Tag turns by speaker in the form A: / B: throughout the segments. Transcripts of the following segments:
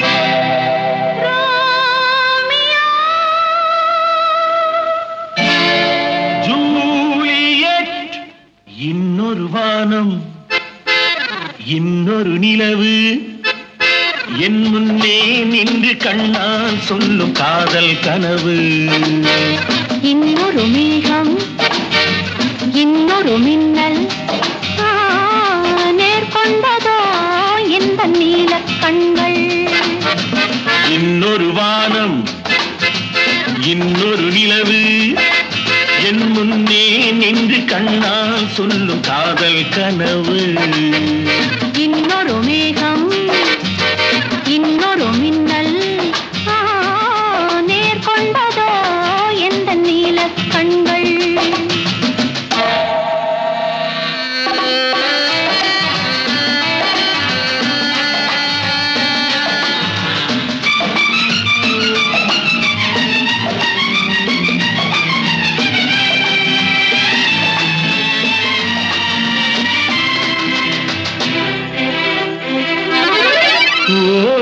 A: Juliet இன்னொரு வானம் இன்னொரு நிலவு என் முன்னே நின்று கண்ணால் சொல்லும் காதல் கனவு
B: இன்னொரு மேகம் இன்னொரு மின்னல் ஆ, நேர்கொண்டதோ இந்த நீலக் கண்கள்
A: இன்னொரு வானம் இன்னொரு நிலவு என் முன்னே நின்று கண்ணால் சொல்லும் காதல் கனவு
B: இன்னொரு மேகம் இன்னொரு மின்னல் ஆ, நேர்கொண்டதோ எந்த நீலக் கண்கள்
A: ஓ,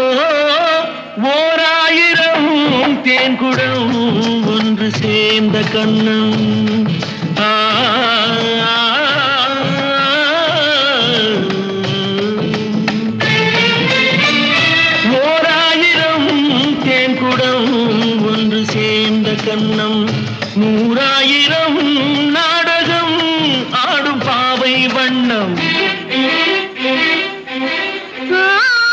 A: ஓராயிரம் தேன்குடம் ஒன்று சேர்ந்த கண்ணம் ஆ, ஓராயிரம் தேன்குடம் ஒன்று சேர்ந்த கண்ணம் நூறாயிரம் நாடகம் ஆடும் பாவை வண்ணம்
B: ஆ,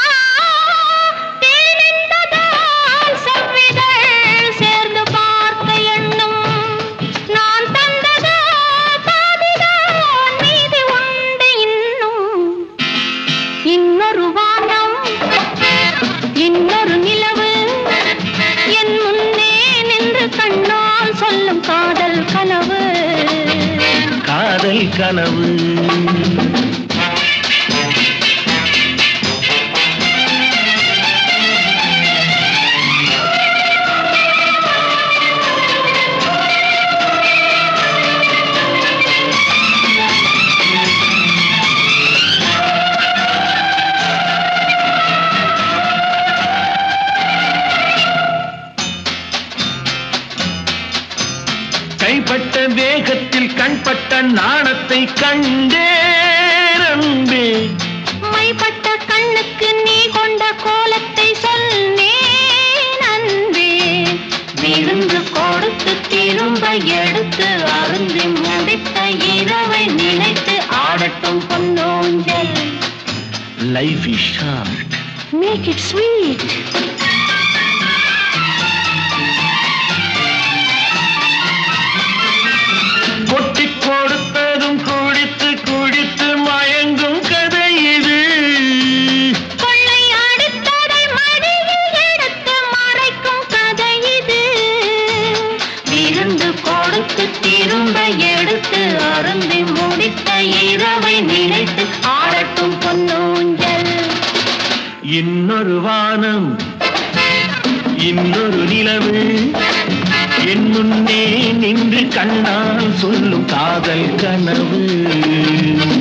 B: தேனென்பதால் செவ்விதழ் சேர்ந்து பார்த்த எண்ணம். நான் தந்ததோ பாதிதான் மீதி உண்டு இன்னும். இன்னொரு வானம் இன்னொரு நிலவு என் முன்னே நின்று கண்ணால் சொல்லும் காதல் கனவு
A: காதல் கனவு கைப்பட்ட வேகத்தில் கண்பட்ட நாணத்தை கண்டேரம்பே
B: மைப்பட்ட கண்ணுக்கு நீ கொண்ட கோலத்தை சொன்னேன் அன்பே விருந்து கொடுத்து திரும்ப எடுத்து அருந்தி முடித்த இரவை நினைத்து ஆடட்டும் பொன்னோஞ்சல்
A: life is short
B: make it sweet
A: கொட்டி கொடுத்ததும் குடித்து குடித்து மயங்கும் கதை இது
B: கொள்ளை அடுத்ததை மடியில் எடுத்து மறைக்கும் கதை இது விருந்து கொடுத்து திரும்ப எடுத்து அருந்தி முடித்த இரவை நினைத்து ஆடட்டும் பொன்னூஞ்சல்
A: இன்னொரு வானம் இன்னொரு நிலவு என் முன்னே நின்று கண்ணால் சொல்லும் காதல் கனவு